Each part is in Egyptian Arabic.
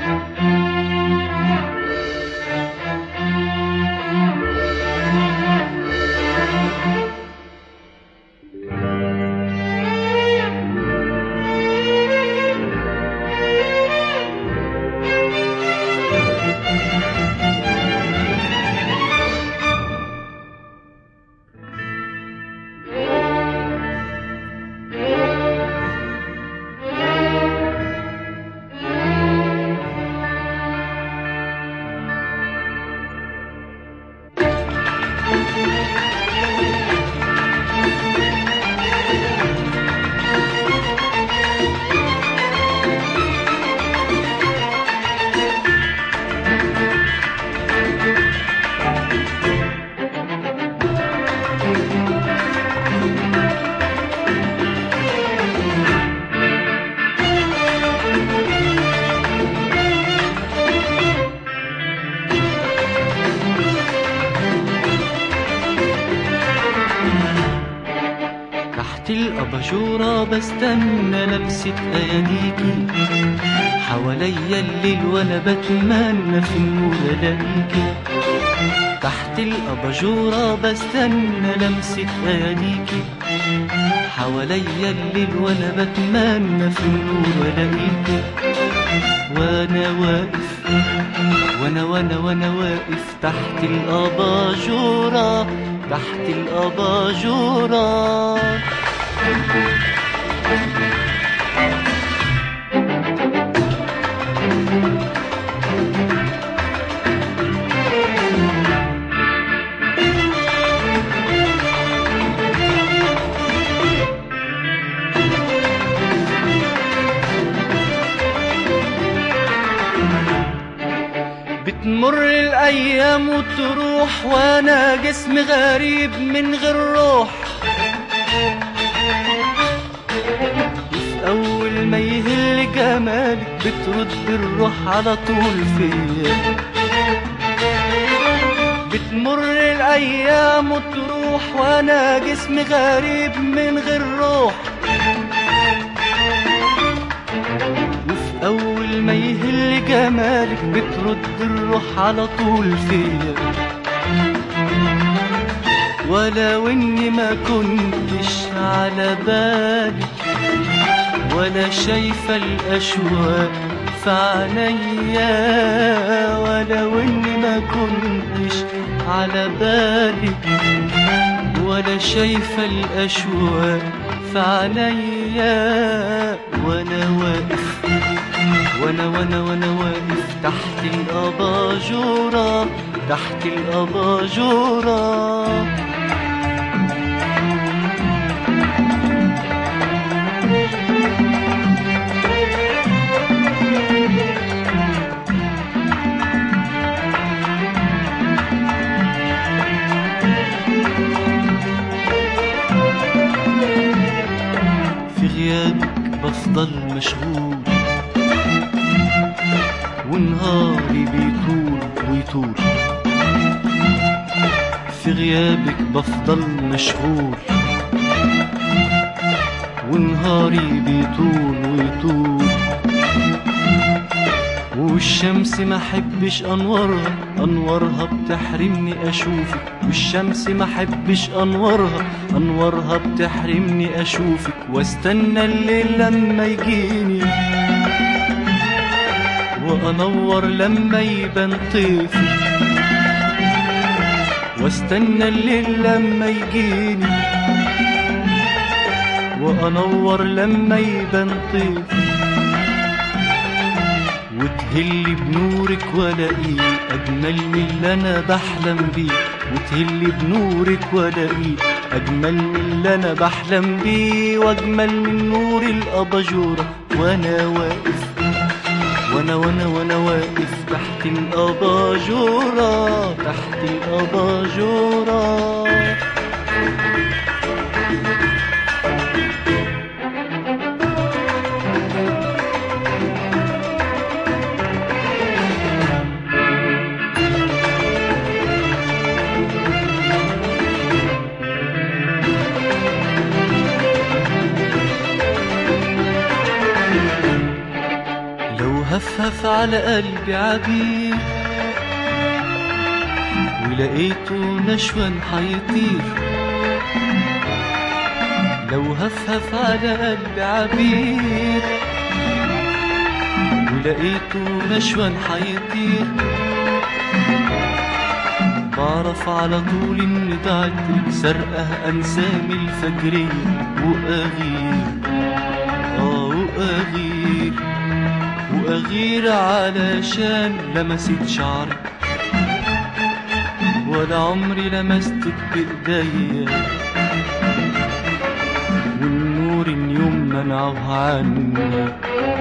تحت الأباجورة بستنى لمسة أياديكي حواليا الليل وأنا بتمنى في النور ألاقيكي تحت الأباجورة بستنى لمسة أياديكي حواليا الليل وأنا بتمنى في النور ألاقيكي وأنا واقف وانا وانا وانا واقف تحت الاباجوره تحت الاباجوره بتمر الايام وتروح وانا جسم غريب من غير روح وفي اول ما يهل جمالك بترد الروح على طول فيا بتمر الايام وتروح وانا جسم غريب من غير روح وفي أول ما يهل جمالك بترد الروح على طول فيا ولو إني ما كنتش على بالك ولا شايفة الأشواق في عينيا ولو إني ما كنتش على بالك ولا شايفة الأشواق في عينيا وأنا واقف وانا وانا وانا واقف تحت الاباجوره تحت الاباجوره في غيابك بفضل مشغول ونهاري بيطول ويطول في غيابك بفضل مشغول ونهاري بيطول ويطول والشمس ما حبش انوارها انوارها بتحرمني اشوفك والشمس ما حبش انوارها انوارها بتحرمني اشوفك واستنى الليل لما يجيني وانور لما يبان طيفي واستنى الليل لما يجيني وانور لما يبان طيفي وتهلي بنورك والاقيه اجمل من اللي انا بحلم بيه وتهلي بنورك والاقيه اجمل من اللي انا بحلم بيه واجمل من نور الاباجوره وانا واقف وانا وانا وانا واقف تحت الاباجوره تحت الاباجوره هفهف على قلبي عبير ولقيته نشوان حيطير لو هفهف على قلبي عبير ولقيته نشوان حيطير بعرف على طول ان دعت سرقه انسامي الفجريه واغير اه واغير واغير علشان لمست شعري ولا عمري لمستك بايديا والنور اليوم منعه عني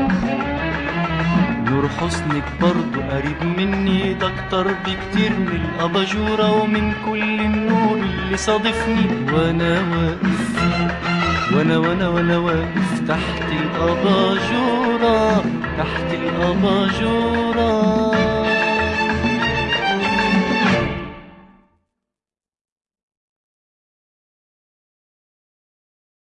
نور حسنك برضو قريب مني ده اكتر بكتير من الاباجورة ومن كل النور اللي صادفني وانا واقف وانا وانا وانا واقف تحت الاباجورة تحت الاباجورة